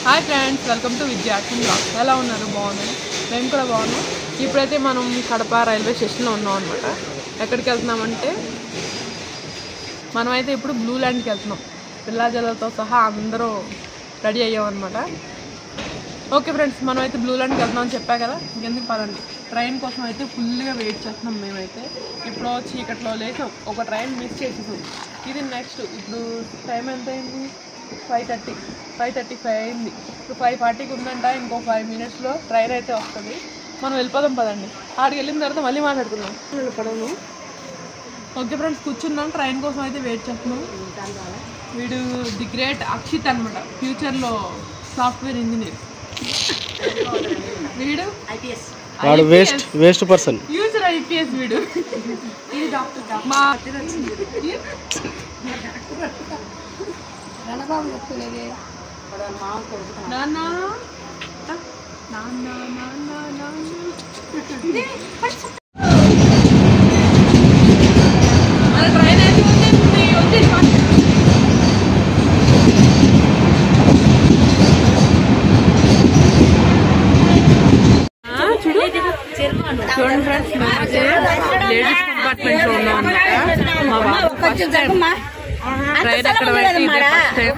Hi friends welcome to Vidyarthi vlog ఎలా ఉన్నారు బాగున్నారు మేము కూడా బాగున్నాం ఇప్పుడైతే మనం కడప రైల్వే స్టేషన్లో ఉన్నాం అనమాట ఎక్కడికి వెళ్తున్నామంటే మనమైతే ఇప్పుడు బ్లూ ల్యాండ్కి వెళ్తున్నాం పిల్లాజలతో సహా అందరూ రెడీ అయ్యాం అనమాట ఓకే ఫ్రెండ్స్ మనం అయితే బ్లూ ల్యాండ్కి వెళ్తున్నాం అని చెప్పా కదా ఇంకెందుకు పదండి ట్రైన్ కోసం అయితే ఫుల్గా వెయిట్ చేస్తున్నాం మేమైతే ఇప్పుడు చీకట్లో లేచాం ఒక ట్రైన్ మిస్ చేసేసాం ఇది నెక్స్ట్ ఇప్పుడు టైం ఎంత అయింది five thirty five thirty five అయింది ఇప్పుడు ఫైవ్ ఫార్టీకి ఉందంట ఇంకో ఫైవ్ మినిట్స్లో ట్రైన్ అయితే వస్తుంది మనం వెళ్ళిపోదాం పదండి ఆడికి వెళ్ళిన తర్వాత మళ్ళీ మాట్లాడుకుందాం వెళ్ళిపోదాము ఓకే ఫ్రెండ్స్ కూర్చున్నాం ట్రైన్ కోసం అయితే వెయిట్ చేస్తున్నాం వీడు ది గ్రేట్ అక్షిత్ అనమాట ఫ్యూచర్లో సాఫ్ట్వేర్ ఇంజనీర్ వీడు వాడు waste waste person future IPS వీడు మా నాన్న నాన్న నాన్న నాన్న మన ట్రైన్ అయితే వచ్చేసింది వచ్చేసి చూడండి ఫ్రెండ్స్ మేమైతే లేడీస్ కంపార్ట్మెంట్ లో ఉన్నాం అన్నమాట మా బాబు ఫస్ట్ టైం ట్రైన్ అక్కడ పెట్టి ఇదే ఫస్ట్ టైం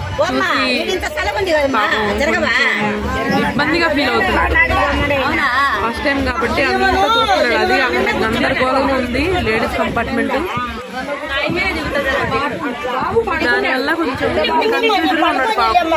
చూసి ఇబ్బందిగా ఫీల్ అవుతున్నాడు ఫస్ట్ టైం కాబట్టి అంతా చూస్తున్నాడు అది అక్కడ గందరగోళంగా ఉంది లేడీస్ కంపార్ట్మెంట్ దానివల్ల కొంచెం కన్ఫ్యూజన్ లో ఉన్నాడు పాపం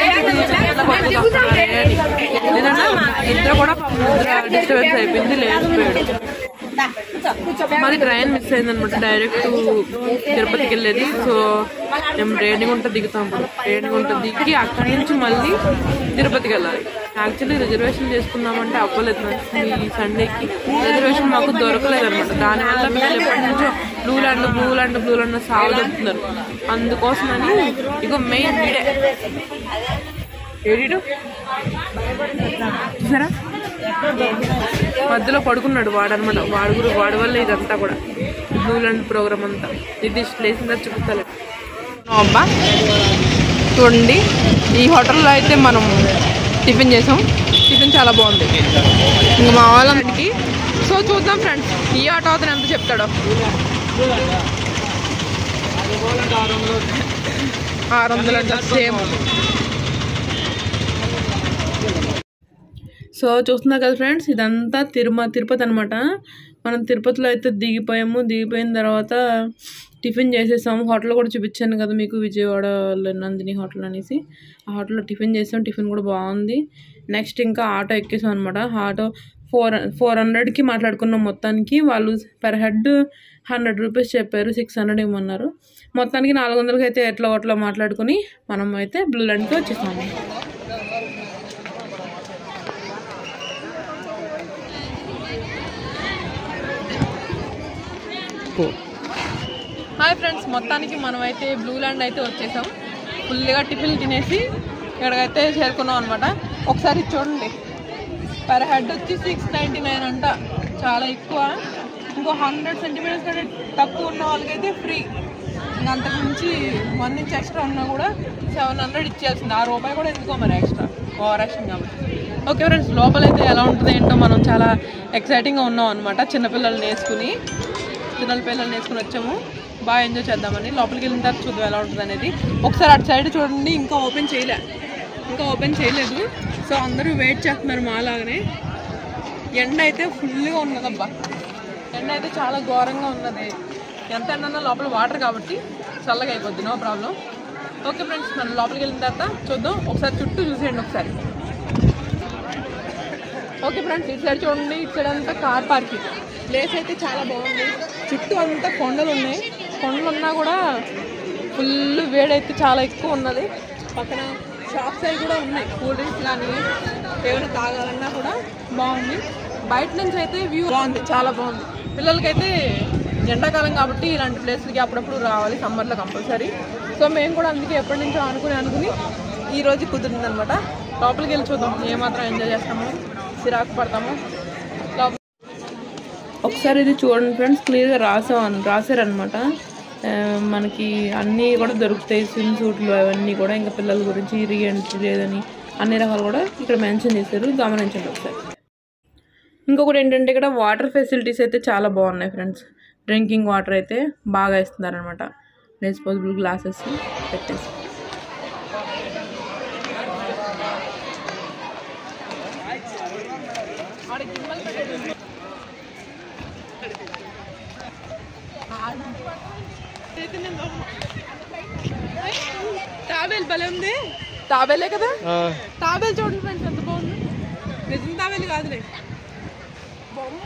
ఎందుకంటే ఇద్దరు కూడా డిస్టర్బెన్స్ అయిపోయింది లేచిపోయాడు మాది ట్రైన్ మిస్ అయింది అనమాట డైరెక్ట్ తిరుపతికి వెళ్ళేది సో మేము రేణిగుంట దిగుతాం ఇప్పుడు రేణిగుంట దిగి అక్కడి నుంచి మళ్ళీ తిరుపతికి వెళ్ళాలి యాక్చువల్లీ రిజర్వేషన్ చేసుకున్నామంటే అవ్వలేదు నాకు ఈ సండేకి రిజర్వేషన్ మాకు దొరకలేదు అనమాట దానివల్ల పిల్లలు ఎప్పటి నుంచో Blue Land Blue Land Blue Land సాగు చెప్తున్నారు అందుకోసమని ఇగో మెయిన్ వీడే ఏడిడు చూసారా మధ్యలో పడుకున్నాడు వాడనమాట వాడు కూడా వాడి వల్ల ఇదంతా కూడా బ్లూ ల్యాండ్ ప్రోగ్రామ్ అంతా ఇది లేచిందా చూపిస్తాలే అబ్బా చూడండి ఈ హోటల్లో అయితే మనం టిఫిన్ చేసాం టిఫిన్ చాలా బాగుంది ఇంకా మా వాళ్ళందరికీ సో చూద్దాం ఫ్రెండ్స్ ఈ ఆటో అతను ఎంత చెప్తాడో ఆరు వందలు అంటే సేమ్ సో చూస్తున్నారు కదా ఫ్రెండ్స్ ఇదంతా తిరుమ తిరుపతి అనమాట మనం తిరుపతిలో అయితే దిగిపోయాము దిగిపోయిన తర్వాత టిఫిన్ చేసేసాము హోటల్ కూడా చూపించాను కదా మీకు విజయవాడలో నందిని హోటల్ అనేసి ఆ హోటల్లో టిఫిన్ చేసాం టిఫిన్ కూడా బాగుంది నెక్స్ట్ ఇంకా ఆటో ఎక్కేసాం అనమాట ఆటో ఫోర్ ఫోర్ హండ్రెడ్కి మాట్లాడుకున్నాం మొత్తానికి వాళ్ళు పర్ హెడ్ హండ్రెడ్ రూపీస్ చెప్పారు సిక్స్ హండ్రెడ్ ఇవ్వమన్నారు మొత్తానికి నాలుగు వందలకి అయితే ఎట్లా ఒట్లా మాట్లాడుకుని మనం అయితే బ్లూ ల్యాండ్కి వచ్చేసాము హాయ్ ఫ్రెండ్స్ మొత్తానికి మనం అయితే బ్లూ ల్యాండ్ అయితే వచ్చేసాం ఫుల్గా టిఫిన్ తినేసి ఇక్కడికైతే చేరుకున్నాం అనమాట ఒకసారి ఇది చూడండి పర్ హెడ్ వచ్చి సిక్స్ నైంటీ నైన్ అంట చాలా ఎక్కువ ఇంకో హండ్రెడ్ సెంటీమీటర్స్ కంటే తక్కువ ఉన్న వాళ్ళకైతే ఫ్రీ ఇంకా అంతకుమించి వన్ ఇంచ్ ఎక్స్ట్రా ఉన్నా కూడా సెవెన్ హండ్రెడ్ ఇచ్చేయాల్సింది ఆ రూపాయి కూడా ఎందుకో మరి ఎక్స్ట్రా ఓవర్ యాక్షన్ కాబట్టి ఓకే ఫ్రెండ్స్ లోపలైతే ఎలా ఉంటుంది ఏంటో మనం చాలా ఎక్సైటింగ్గా ఉన్నాం అనమాట చిన్నపిల్లల్ని వేసుకుని చిన్నల పిల్లల్ని వేసుకుని వచ్చాము బాగా ఎంజాయ్ చేద్దామని లోపలికి వెళ్ళిన తర్వాత చూద్దాం ఎలా ఉంటుంది అనేది ఒకసారి అటు సైడ్ చూడండి ఇంకా ఓపెన్ చేయలే ఇంకా ఓపెన్ చేయలేదు సో అందరూ వెయిట్ చేస్తున్నారు మాలాగానే ఎండ అయితే ఫుల్గా ఉన్నదబ్బా ఎండ అయితే చాలా ఘోరంగా ఉన్నది ఎంత ఎండన్నా లోపల వాటర్ కాబట్టి చల్లగా అయిపోద్ది నో ప్రాబ్లం ఓకే ఫ్రెండ్స్ మనం లోపలికి వెళ్ళిన తర్వాత చూద్దాం ఒకసారి చుట్టూ చూసేయండి ఒకసారి ఓకే ఫ్రెండ్స్ ఇటు సైడ్ చూడండి ఇటు సైడ్ అంతా కార్ పార్కింగ్ ప్లేస్ అయితే చాలా బాగుంది చుట్టూ అంతా కొండలు ఉన్నాయి కొండలు ఉన్నా కూడా ఫుల్ వేడైతే చాలా ఎక్కువ ఉన్నది పక్కన షాప్స్ అవి కూడా ఉన్నాయి కూల్ డ్రింక్స్ కానీ ఏమైనా తాగాలన్నా కూడా బాగుంది బయట నుంచి అయితే వ్యూ బాగుంది చాలా బాగుంది పిల్లలకైతే ఎండాకాలం కాబట్టి ఇలాంటి ప్లేస్లకి అప్పుడప్పుడు రావాలి సమ్మర్లో కంపల్సరీ సో మేము కూడా అందుకే ఎప్పటి నుంచో అనుకుని అనుకుని ఈ రోజు కుదిరింది అనమాట లోపలికి వెళ్ళి చూద్దాం ఏమాత్రం ఎంజాయ్ చేస్తామో సిరాకు పడతామో లోపల ఒకసారి ఇది చూడండి ఫ్రెండ్స్ క్లియర్గా రాసా రాశారనమాట ఆ, మనకి అన్నీ కూడా దొరుకుతాయి స్విమ్ సూట్లు అవన్నీ కూడా ఇంకా పిల్లల గురించి రీ ఎంట్రీ లేదని అన్ని రకాలు కూడా ఇక్కడ మెన్షన్ చేశారు గమనించండి ఒకసారి ఇంకొకటి ఏంటంటే ఇక్కడ వాటర్ ఫెసిలిటీస్ అయితే చాలా బాగున్నాయి ఫ్రెండ్స్ డ్రింకింగ్ వాటర్ అయితే బాగా ఇస్తున్నారనమాట డిస్పోజబుల్ గ్లాసెస్ పెట్టేసి తాబేలు భలే ఉంది తాబేలే కదా ఆ, తాబేలు చూడండి ఫ్రెండ్స్ ఎంత బాగుంది నిజం తాబేలు కాదులే బొమ్మ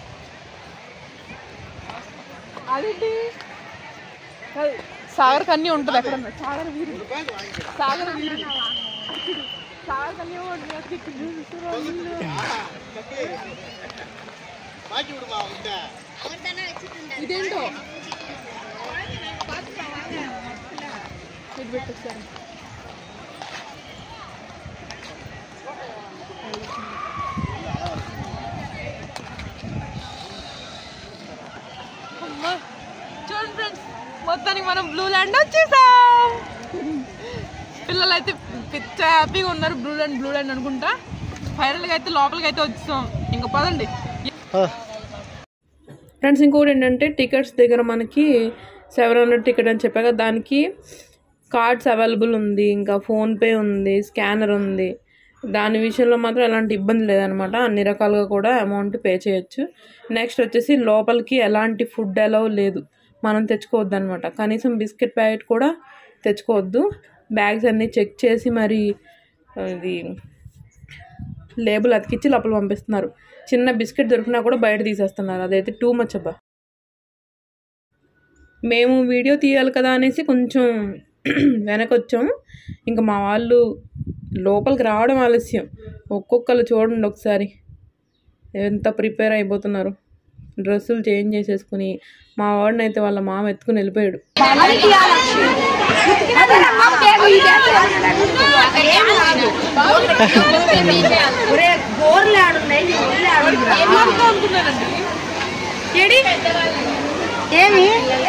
అదేంటి కాదు, సాగర్ కన్నీ ఉంటుంది ఎక్కడ సాగర్ వీరు సాగర్ వీరు సాగర్ కన్నీ ఉంటుంది అక్కడ ఇక్కడ చూపిస్తున్నారు వీళ్ళు. ఇదేంటో ఇది పెట్టేసారు అమ్మా. చూడండి ఫ్రెండ్స్ మొత్తానికి మనం బ్లూ ల్యాండ్ వచ్చేసాం పిల్లలు అయితే పిచ్చ హ్యాపీగా ఉన్నారు బ్లూ ల్యాండ్ బ్లూ ల్యాండ్ అనుకుంటా ఫైనల్గా అయితే లోపలికి అయితే వచ్చేసాం ఇంకా పదండి ఆ, ఫ్రెండ్స్ ఇంకొకటి ఏంటంటే టికెట్స్ దగ్గర మనకి సెవెన్ హండ్రెడ్ టికెట్ అని చెప్పాక దానికి కార్డ్స్ అవైలబుల్ ఉంది ఇంకా ఫోన్పే ఉంది స్కానర్ ఉంది దాని విషయంలో మాత్రం ఎలాంటి ఇబ్బంది లేదనమాట అన్ని రకాలుగా కూడా అమౌంట్ పే చేయొచ్చు నెక్స్ట్ వచ్చేసి లోపలికి ఎలాంటి ఫుడ్ అలౌ లేదు మనం తెచ్చుకోవద్దు అనమాట కనీసం బిస్కెట్ ప్యాకెట్ కూడా తెచ్చుకోవద్దు బ్యాగ్స్ అన్నీ చెక్ చేసి మరి ఇది లేబుల్ అతికిచ్చి లోపల పంపిస్తున్నారు చిన్న బిస్కెట్ దొరికినా కూడా బయట తీసేస్తున్నారు అదైతే టూ మచ్ అబ్బా మేము వీడియో తీయాలి కదా అనేసి కొంచెం వెనకొచ్చాం ఇంకా మా వాళ్ళు లోపలికి రావడం ఆలస్యం ఒక్కొక్కరు చూడండి ఒకసారి ఎంత ప్రిపేర్ అయిపోతున్నారు డ్రెస్సులు చేంజ్ చేసేసుకుని మా వాడిని అయితే వాళ్ళ మామ ఎత్తుకుని వెళ్ళిపోయాడు ఏమి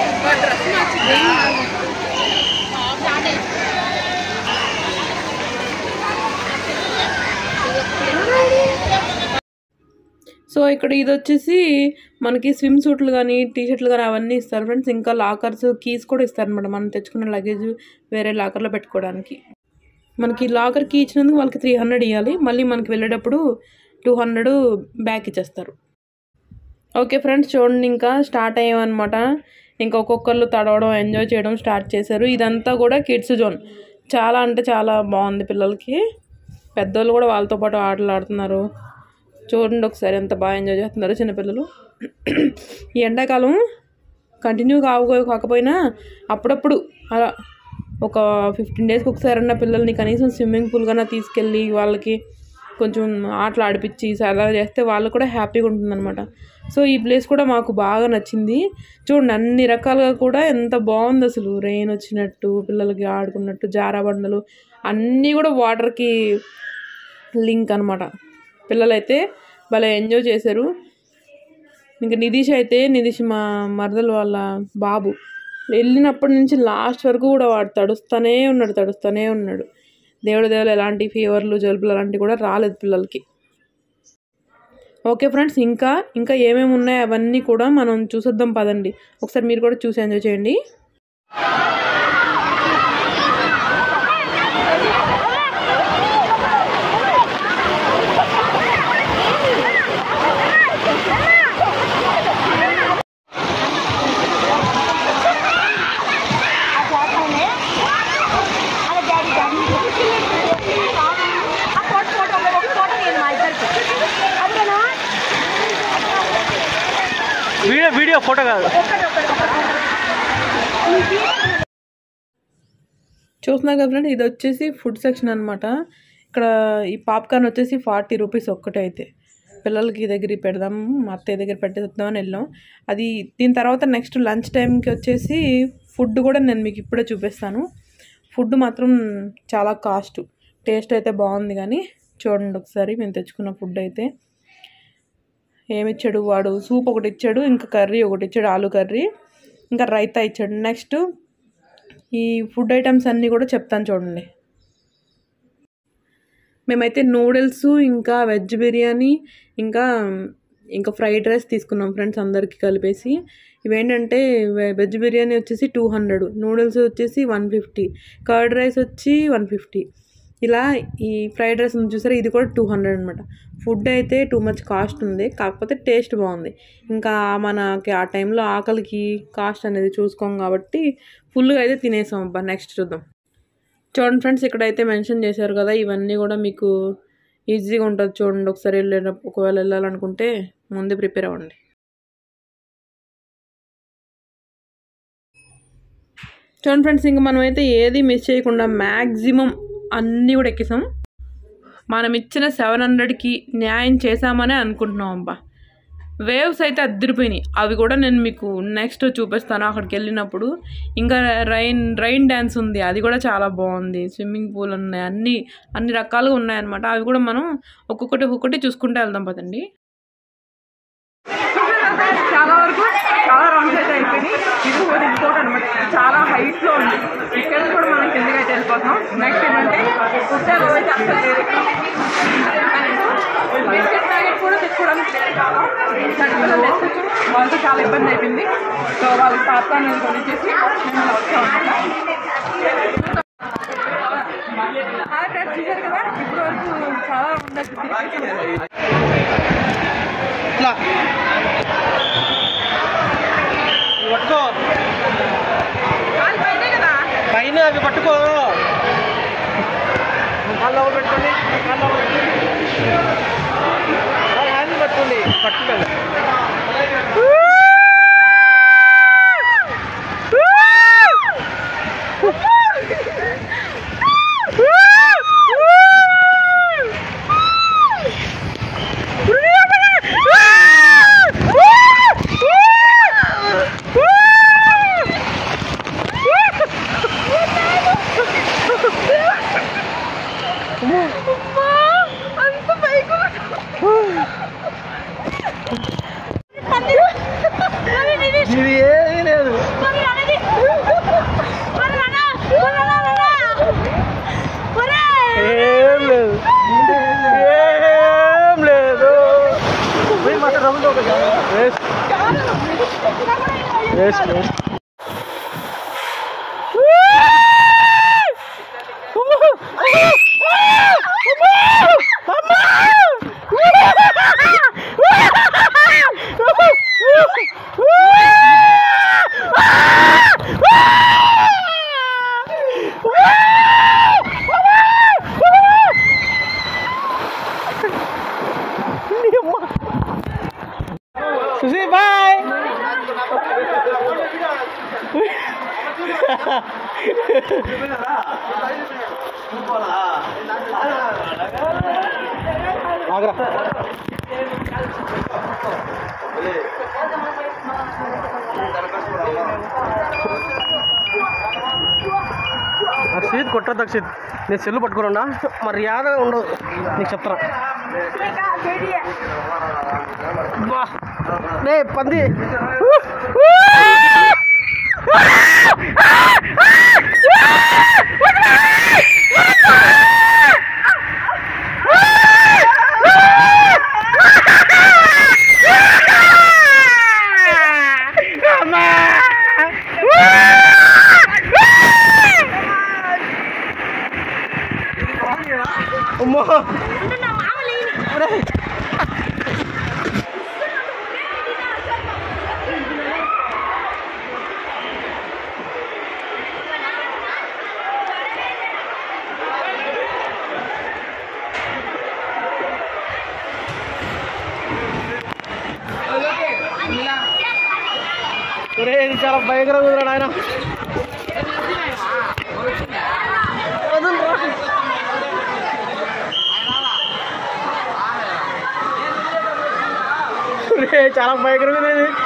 సో ఇక్కడ ఇది వచ్చేసి మనకి స్విమ్ సూట్లు కానీ టీ షర్ట్లు కానీ అవన్నీ ఇస్తారు ఫ్రెండ్స్ ఇంకా లాకర్స్ కీస్ కూడా ఇస్తారు అనమాట మనం తెచ్చుకున్న లగేజ్ వేరే లాకర్లో పెట్టుకోవడానికి మనకి లాకర్ కీ ఇచ్చినందుకు వాళ్ళకి త్రీ హండ్రెడ్ ఇవ్వాలి మళ్ళీ మనకి వెళ్ళేటప్పుడు టూ హండ్రెడ్ బ్యాక్ ఇచ్చేస్తారు ఓకే ఫ్రెండ్స్ చూడండి ఇంకా స్టార్ట్ అయ్యామన్నమాట ఇంకా ఒక్కొక్కళ్ళు తడవడం ఎంజాయ్ చేయడం స్టార్ట్ చేశారు ఇదంతా కూడా కిడ్స్ జోన్ చాలా అంటే చాలా బాగుంది పిల్లలకి పెద్దోళ్ళు కూడా వాళ్ళతో పాటు ఆటలు ఆడుతున్నారు చూడండి ఒకసారి ఎంత బాగా ఎంజాయ్ చేస్తున్నారు చిన్నపిల్లలు ఈ ఎండాకాలం కంటిన్యూ కావు కాకపోయినా అప్పుడప్పుడు అలా ఒక ఫిఫ్టీన్ డేస్కి ఒకసారి అన్న పిల్లల్ని కనీసం స్విమ్మింగ్ పూల్ కన్నా తీసుకెళ్ళి వాళ్ళకి కొంచెం ఆటలు ఆడిపించి సరదా చేస్తే వాళ్ళు కూడా హ్యాపీగా ఉంటుందన్నమాట సో ఈ ప్లేస్ కూడా మాకు బాగా నచ్చింది చూడండి అన్ని రకాలుగా కూడా ఎంత బాగుంది అసలు రెయిన్ వచ్చినట్టు పిల్లలకి ఆడుకున్నట్టు జారా బండలు అన్నీ కూడా వాటర్కి లింక్ అనమాట పిల్లలైతే భలే ఎంజాయ్ చేశారు ఇంకా నితీష్ అయితే నితీష్ మా మరదలు వాళ్ళ బాబు వెళ్ళినప్పటి నుంచి లాస్ట్ వరకు కూడా వాడు తడుస్తూనే ఉన్నాడు తడుస్తూనే ఉన్నాడు దేవుడు దేవుడు ఎలాంటి ఫీవర్లు జలుబులు అలాంటివి కూడా రాలేదు పిల్లలకి ఓకే ఫ్రెండ్స్ ఇంకా ఇంకా ఏమేమి ఉన్నాయో అవన్నీ కూడా మనం చూసొద్దాం పదండి ఒకసారి మీరు కూడా చూసి ఎంజాయ్ చేయండి వీడియో వీడియో ఫోటో కాదు చూస్తున్నారు కదా ఫ్రెండ్ ఇది వచ్చేసి ఫుడ్ సెక్షన్ అనమాట ఇక్కడ ఈ పాప్కార్న్ వచ్చేసి ఫార్టీ రూపీస్ ఒక్కటే అయితే పిల్లలకి దగ్గర పెడదాం మా అత్తయ్య దగ్గర పెట్టేద్దామని వెళ్ళాం అది దీని తర్వాత నెక్స్ట్ లంచ్ టైంకి వచ్చేసి ఫుడ్ కూడా నేను మీకు ఇప్పుడే చూపిస్తాను ఫుడ్ మాత్రం చాలా కాస్ట్ టేస్ట్ అయితే బాగుంది కానీ చూడండి ఒకసారి మేము తెచ్చుకున్న ఫుడ్ అయితే ఏమి ఇచ్చాడు వాడు సూప్ ఒకటి ఇచ్చాడు ఇంకా కర్రీ ఒకటి ఇచ్చాడు ఆలు కర్రీ ఇంకా రైతా ఇచ్చాడు నెక్స్ట్ ఈ ఫుడ్ ఐటమ్స్ అన్నీ కూడా చెప్తాను చూడండి మేమైతే నూడిల్స్ ఇంకా వెజ్ బిర్యానీ ఇంకా ఇంకా ఫ్రైడ్ రైస్ తీసుకున్నాం ఫ్రెండ్స్ అందరికీ కలిపేసి ఇవేంటంటే వె- వెజ్ బిర్యానీ వచ్చేసి టూ హండ్రెడ్ నూడిల్స్ వచ్చేసి వన్ ఫిఫ్టీ కర్డ్ రైస్ వచ్చి వన్ ఫిఫ్టీ ఇలా ఈ ఫ్రైడ్ రైస్ ఉంది చూసారా ఇది కూడా టూ హండ్రెడ్ అనమాట ఫుడ్ అయితే టూ మచ్ కాస్ట్ ఉంది కాకపోతే టేస్ట్ బాగుంది ఇంకా మనకి ఆ టైంలో ఆకలికి కాస్ట్ అనేది చూసుకోం కాబట్టి ఫుల్గా అయితే తినేసాం అబ్బా నెక్స్ట్ చూద్దాం చూడండి ఫ్రెండ్స్ ఇక్కడైతే మెన్షన్ చేశారు కదా ఇవన్నీ కూడా మీకు ఈజీగా ఉంటుంది చూడండి ఒకసారి వెళ్ళేటప్పుడు ఒకవేళ వెళ్ళాలనుకుంటే ముందే ప్రిపేర్ అవ్వండి చూడండి ఫ్రెండ్స్ ఇంకా మనం అయితే ఏది మిస్ చేయకుండా మ్యాక్సిమం అన్నీ కూడా ఎక్కేసాం మనం ఇచ్చిన సెవెన్ హండ్రెడ్కి న్యాయం చేశామనే అనుకుంటున్నాం అబ్బా వేవ్స్ అయితే అద్దరిపోయినాయి అవి కూడా నేను మీకు నెక్స్ట్ చూపిస్తాను అక్కడికి వెళ్ళినప్పుడు ఇంకా రైన్ రైన్ డ్యాన్స్ ఉంది అది కూడా చాలా బాగుంది స్విమ్మింగ్ పూల్ ఉన్నాయి అన్ని అన్ని రకాలుగా ఉన్నాయన్నమాట అవి కూడా మనం ఒక్కొక్కటి ఒక్కొక్కటి చూసుకుంటూ వెళ్దాం పదండి చాలా వరకు చాలా రౌండ్స్ అయితే అయిపోయినాయి ఇది కూడా ఇంకోటి అనమాట చాలా హైట్ లో ఉంది ఇక్కడ కూడా మనం కిందకి అయితే వెళ్ళిపోతున్నాం నెక్స్ట్ ఏంటంటే ఫుడ్ అయితే అసలు లేదు బిస్కెట్ ప్యాకెట్ కూడా తెచ్చుకోవడానికి లేదు చాలా చట్టపిల్లలు తెచ్చుకోవచ్చు వాళ్ళతో చాలా ఇబ్బంది అయిపోయింది సో వాళ్ళకి పాప్కార్న్ అది కొనిచ్చేసి మేము ఇలా వచ్చాం అనమాట ఫ్రెండ్స్ చూసారు కదా ఇప్పుడు వరకు చాలా ఉండొచ్చు ఇట్లా ఇవి పట్టుకో కాలు పైనే కదా పైన అవి పట్టుకో కాళ్ళు లోపల పెట్టుకోండి కాళ్ళు లోపల పెట్టుకోండి ఆ హ్యాండ్ పట్టుకోండి పట్టుకోండి అంత పైకి ఇది ఏమీ లేదు ఏం లేదు ఏం లేదు పోయి మాట రౌండ్ ఒక waste waste waste Sushi boy Agra Akshith కొట్టద్దు అక్షిత్ నేను సెల్లు పట్టుకున్నా మర్యాద ఉండదు నీకు చెప్తారా బా రే పంది అమ్మో ఒరే ఇది చాలా భయంకరంగా ఉంది ఆయన చాలా భయంకరంగా ఉంది ఇది.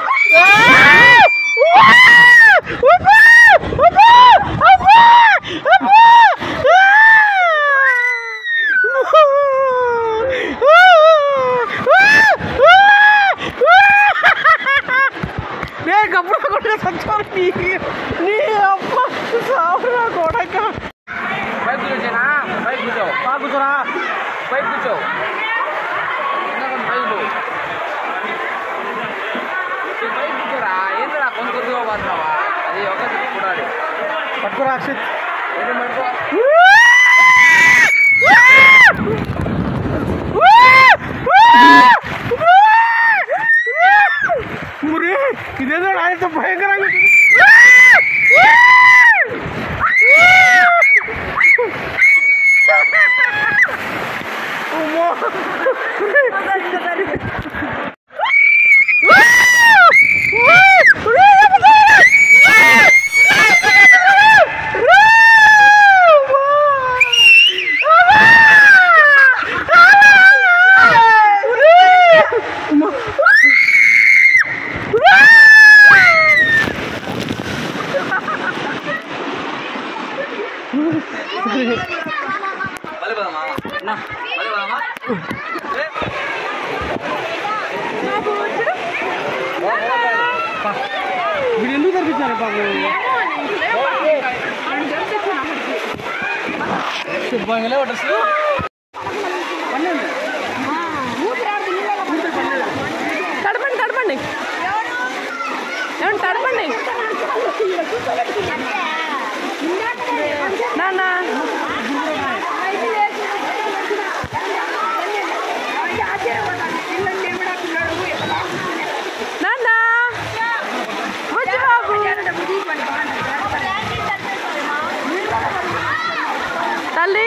నేను కప్పుడు కొట్టే సచ్చాను బాగా కూర్చోరా పైకి కూర్చో పైకి పైకి కూర్చోరా ఏంద్రా కొంత కొద్దిగా పడుతున్నావా అది ఒకటి చూడాలి పట్టుకోరా అక్షిత్ ఏదో పట్టుకో మురి ఇదేదో ఆయనతో భయంకరంగా మళ్ళీ పోదామా అన్నా, మళ్ళీ పోదామా ఏ? వీడు ఎందుకు తప్పించారు బాబు చెప్పంగలే డ్రెస్ తడపండి తడపండి ఏమండి తడపండి నాన్న నాన్న వచ్చి బాబు తల్లి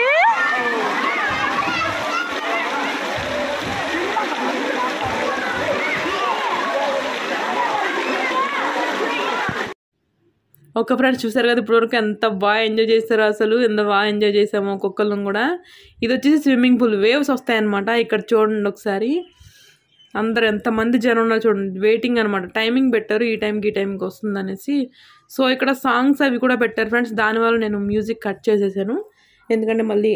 ఒక ఫ్రెండ్స్ చూసారు కదా ఇప్పటివరకు ఎంత బాగా ఎంజాయ్ చేస్తారో అసలు ఎంత బాగా ఎంజాయ్ చేసాము ఒక్కొక్కళ్ళం కూడా ఇది వచ్చేసి స్విమ్మింగ్ పూల్ వేవ్స్ వస్తాయన్నమాట ఇక్కడ చూడండి ఒకసారి అందరు ఎంతమంది జనం ఉన్నారు చూడండి వెయిటింగ్ అనమాట టైమింగ్ పెట్టారు ఈ టైంకి ఈ టైంకి వస్తుంది అనేసి సో ఇక్కడ సాంగ్స్ అవి కూడా పెట్టారు ఫ్రెండ్స్ దానివల్ల నేను మ్యూజిక్ కట్ చేసేసాను ఎందుకంటే మళ్ళీ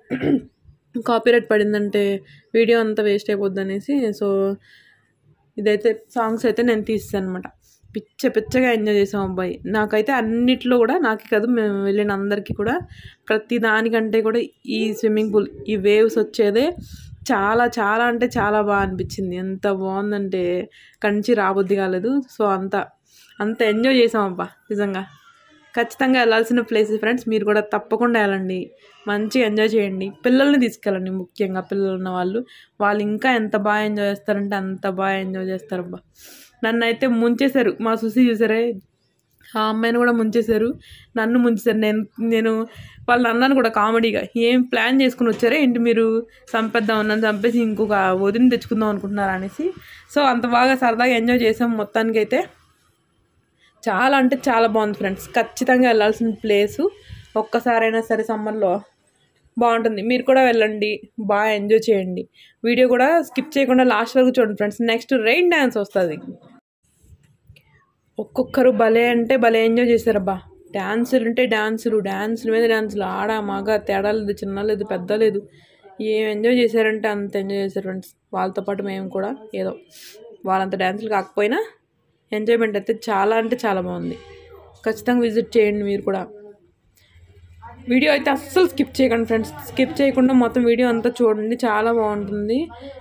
కాపీరైట్ పడిందంటే వీడియో అంతా వేస్ట్ అయిపోద్ది అనేసి సో ఇదైతే సాంగ్స్ అయితే నేను తీస్తాను అనమాట పిచ్చ పిచ్చగా ఎంజాయ్ చేసాం అబ్బాయి నాకైతే అన్నిట్లో కూడా నాకే కాదు మేము వెళ్ళిన అందరికీ కూడా ప్రతి దానికంటే కూడా ఈ స్విమ్మింగ్ పూల్ ఈ వేవ్స్ వచ్చేదే చాలా చాలా అంటే చాలా బాగా అనిపించింది ఎంత బాగుందంటే కంచి రాబుద్ది కాలేదు సో అంత అంత ఎంజాయ్ చేసాం అబ్బా నిజంగా ఖచ్చితంగా వెళ్ళాల్సిన ప్లేస్ ఫ్రెండ్స్ మీరు కూడా తప్పకుండా వెళ్ళండి మంచిగా ఎంజాయ్ చేయండి పిల్లల్ని తీసుకెళ్ళండి ముఖ్యంగా పిల్లలు ఉన్న వాళ్ళు వాళ్ళు ఇంకా ఎంత బాగా ఎంజాయ్ చేస్తారంటే అంత బాగా ఎంజాయ్ చేస్తారబ్బా నన్ను అయితే ముంచేశారు మా సుసి చూసారే ఆ అమ్మాయిని కూడా ముంచేశారు నన్ను ముంచేశారు నేను నేను వాళ్ళు అన్నాను కూడా కామెడీగా ఏం ప్లాన్ చేసుకుని వచ్చారే ఏంటి మీరు చంపేద్దాం నన్ను చంపేసి ఇంకొక వదిన తెచ్చుకుందాం అనుకుంటున్నారు అనేసి సో అంత బాగా సరదాగా ఎంజాయ్ చేసాం మొత్తానికి అయితే చాలా అంటే చాలా బాగుంది ఫ్రెండ్స్ ఖచ్చితంగా వెళ్ళాల్సిన ప్లేసు ఒక్కసారైనా సరే సమ్మర్లో బాగుంటుంది మీరు కూడా వెళ్ళండి బాగా ఎంజాయ్ చేయండి వీడియో కూడా స్కిప్ చేయకుండా లాస్ట్ వరకు చూడండి ఫ్రెండ్స్ నెక్స్ట్ రెయిన్ డ్యాన్స్ వస్తుంది ఒక్కొక్కరు భలే అంటే భలే ఎంజాయ్ చేశారబ్బా డ్యాన్సులు ఉంటే డ్యాన్సులు డ్యాన్సుల మీద డ్యాన్సులు ఆడ మగ తేడా లేదు చిన్న లేదు పెద్ద లేదు ఏం ఎంజాయ్ చేశారంటే అంత ఎంజాయ్ చేశారు ఫ్రెండ్స్ వాళ్ళతో పాటు మేము కూడా ఏదో వాళ్ళంత డ్యాన్సులు కాకపోయినా ఎంజాయ్మెంట్ అయితే చాలా అంటే చాలా బాగుంది ఖచ్చితంగా విజిట్ చేయండి మీరు కూడా వీడియో అయితే అస్సలు స్కిప్ చేయకండి ఫ్రెండ్స్ స్కిప్ చేయకుండా మొత్తం వీడియో అంతా చూడండి చాలా బాగుంటుంది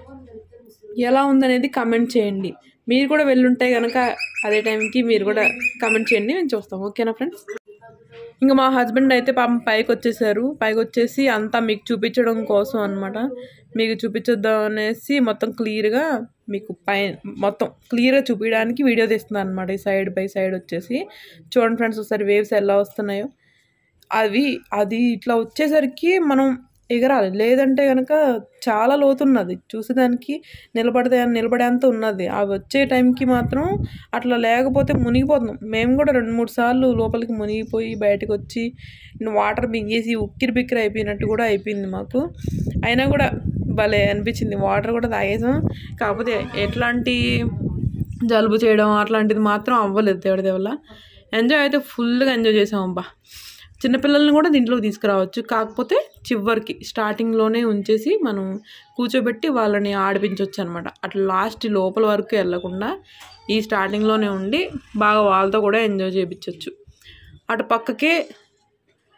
ఎలా ఉందనేది కమెంట్ చేయండి మీరు కూడా వెళ్ళుంటే కనుక అదే టైంకి మీరు కూడా కమెంట్ చేయండి మేము చూస్తాం ఓకేనా ఫ్రెండ్స్ ఇంకా మా హస్బెండ్ అయితే పాపం పైకి వచ్చేసారు పైకి వచ్చేసి అంతా మీకు చూపించడం కోసం అనమాట మీకు చూపించొద్దాం అనేసి మొత్తం క్లియర్గా మీకు పై మొత్తం క్లియర్గా చూపించడానికి వీడియో తీస్తున్నాను అనమాట ఈ సైడ్ బై సైడ్ వచ్చేసి చూడండి ఫ్రెండ్స్ ఒకసారి వేవ్స్ ఎలా వస్తున్నాయో అవి అది ఇట్లా వచ్చేసరికి మనం ఎగరాలి లేదంటే కనుక చాలా లోతున్నది చూసేదానికి నిలబడితే నిలబడేంత ఉన్నది అవి వచ్చే టైంకి మాత్రం అట్లా లేకపోతే మునిగిపోతున్నాం మేము కూడా రెండు మూడు సార్లు లోపలికి మునిగిపోయి బయటకు వచ్చి వాటర్ మింగేసి ఉక్కిరి బిక్కిరి అయిపోయినట్టు కూడా అయిపోయింది మాకు అయినా కూడా భలే అనిపించింది వాటర్ కూడా తాగేసాం కాకపోతే ఎట్లాంటి జలుబు చేయడం అట్లాంటిది మాత్రం అవ్వలేదు దేవుడి దేవుళ్ళ ఎంజాయ్ అయితే ఫుల్గా ఎంజాయ్ చేసాం అబ్బా చిన్నపిల్లల్ని కూడా దీంట్లోకి తీసుకురావచ్చు కాకపోతే చివరికి స్టార్టింగ్లోనే ఉంచేసి మనం కూర్చోబెట్టి వాళ్ళని ఆడిపించవచ్చు అనమాట అట్లా లాస్ట్ లోపల వరకు వెళ్ళకుండా ఈ స్టార్టింగ్లోనే ఉండి బాగా వాళ్ళతో కూడా ఎంజాయ్ చేయించవచ్చు అటు పక్కకే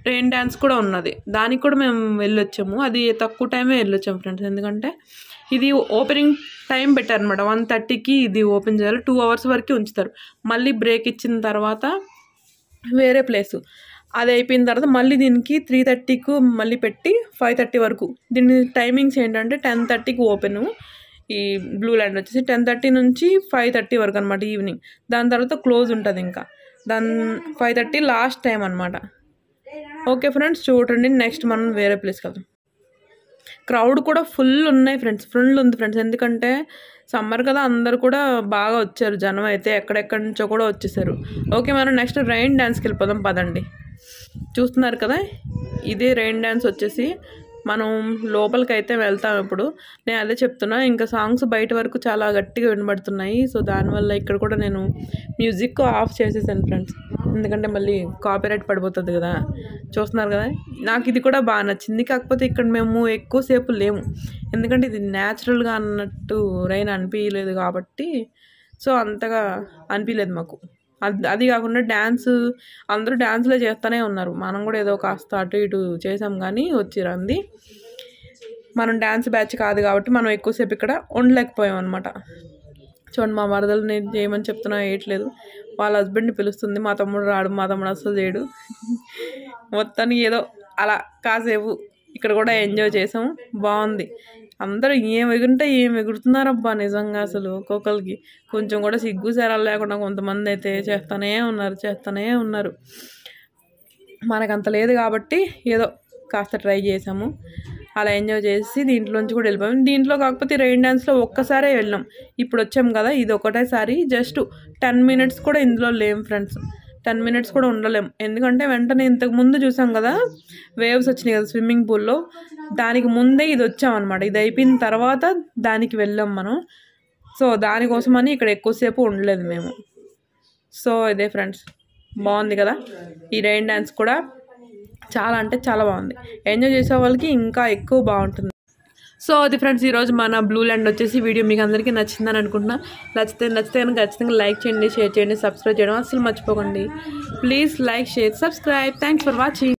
రెయిన్ డ్యాన్స్ కూడా ఉన్నది దానికి కూడా మేము వెళ్ళొచ్చాము అది తక్కువ టైమే వెళ్ళొచ్చాము ఫ్రెండ్స్ ఎందుకంటే ఇది ఓపెనింగ్ టైం పెట్టారు అనమాట వన్ థర్టీకి ఇది ఓపెన్ చేయాలి టూ అవర్స్ వరకు ఉంచుతారు మళ్ళీ బ్రేక్ ఇచ్చిన తర్వాత వేరే ప్లేసు అది అయిపోయిన తర్వాత మళ్ళీ దీనికి త్రీ థర్టీకు మళ్ళీ పెట్టి ఫైవ్ థర్టీ వరకు దీని టైమింగ్స్ ఏంటంటే టెన్ థర్టీకి ఓపెను ఈ బ్లూ ల్యాండ్ వచ్చేసి టెన్ థర్టీ నుంచి ఫైవ్ థర్టీ వరకు అనమాట ఈవినింగ్ దాని తర్వాత క్లోజ్ ఉంటుంది ఇంకా దాని ఫైవ్ థర్టీ లాస్ట్ టైం అనమాట ఓకే ఫ్రెండ్స్ చూడండి నెక్స్ట్ మనం వేరే ప్లేస్కి వెళ్దాం క్రౌడ్ కూడా ఫుల్ ఉన్నాయి ఫ్రెండ్స్ ఫుల్ ఉంది ఫ్రెండ్స్ ఎందుకంటే సమ్మర్ కదా అందరు కూడా బాగా వచ్చారు జనం అయితే ఎక్కడెక్కడి నుంచో కూడా వచ్చేసారు ఓకే మనం నెక్స్ట్ రైన్ డ్యాన్స్కి వెళ్ళిపోదాం పదండి చూస్తున్నారు కదా ఇదే రెయిన్ డ్యాన్స్ వచ్చేసి మనం లోపలికి అయితే వెళ్తాం ఇప్పుడు నేను అదే చెప్తున్నా ఇంకా సాంగ్స్ బయట వరకు చాలా గట్టిగా వినబడుతున్నాయి సో దానివల్ల ఇక్కడ కూడా నేను మ్యూజిక్ ఆఫ్ చేసేసాను ఫ్రెండ్స్ ఎందుకంటే మళ్ళీ కాపీరైట్ పడిపోతుంది కదా చూస్తున్నారు కదా నాకు ఇది కూడా బాగా నచ్చింది కాకపోతే ఇక్కడ మేము ఎక్కువసేపు లేము ఎందుకంటే ఇది న్యాచురల్గా అన్నట్టు రైన్ అనిపించలేదు కాబట్టి సో అంతగా అనిపించలేదు మాకు అది అది కాకుండా డ్యాన్స్ అందరూ డ్యాన్స్లే చేస్తూనే ఉన్నారు మనం కూడా ఏదో కాస్త అటు ఇటు చేసాం కానీ వచ్చిరంది మనం డ్యాన్స్ బ్యాచ్ కాదు కాబట్టి మనం ఎక్కువసేపు ఇక్కడ ఉండలేకపోయాం అనమాట చూడండి మా వరదలు నేను చేయమని చెప్తున్నా వేయట్లేదు వాళ్ళ హస్బెండ్ని పిలుస్తుంది మా తమ్ముడు రాడు మా తమ్ముడు అసలు చేయడు మొత్తానికి ఏదో అలా కాసేపు ఇక్కడ కూడా ఎంజాయ్ చేసాం బాగుంది అందరూ ఏం ఎగురుంటే ఏం ఎగురుతున్నారబ్బా నిజంగా అసలు ఒక్కొక్కరికి కొంచెం కూడా సిగ్గు సరాలు లేకుండా కొంతమంది అయితే చేస్తూనే ఉన్నారు చేస్తూనే ఉన్నారు మనకు అంత లేదు కాబట్టి ఏదో కాస్త ట్రై చేసాము అలా ఎంజాయ్ చేసి దీంట్లోంచి కూడా వెళ్ళిపోయాం దీంట్లో కాకపోతే రెయిన్ డ్యాన్స్లో ఒక్కసారే వెళ్ళాం ఇప్పుడు వచ్చాం కదా ఇది ఒకటేసారి జస్ట్ టెన్ మినిట్స్ కూడా ఇందులో లేం ఫ్రెండ్స్ టెన్ మినిట్స్ కూడా ఉండలేం ఎందుకంటే వెంటనే ఇంతకు ముందు చూసాం కదా వేవ్స్ వచ్చినాయి కదా స్విమ్మింగ్ పూల్లో దానికి ముందే ఇది వచ్చామన్నమాట ఇది అయిపోయిన తర్వాత దానికి వెళ్ళాం మనం సో దానికోసమని ఇక్కడ ఎక్కువసేపు ఉండలేదు మేము సో ఇదే ఫ్రెండ్స్ బాగుంది కదా ఈ రెయిన్ డ్యాన్స్ కూడా చాలా అంటే చాలా బాగుంది ఎంజాయ్ చేసే వాళ్ళకి ఇంకా ఎక్కువ బాగుంటుంది సో అది ఫ్రెండ్స్ ఈరోజు మన బ్లూ ల్యాండ్ వచ్చేసి వీడియో మీకు అందరికీ నచ్చిందని అనుకుంటున్నా నచ్చితే నచ్చితే కనుక ఖచ్చితంగా లైక్ చేయండి షేర్ చేయండి సబ్స్క్రైబ్ చేయడం అసలు మర్చిపోకండి please like share subscribe thanks for watching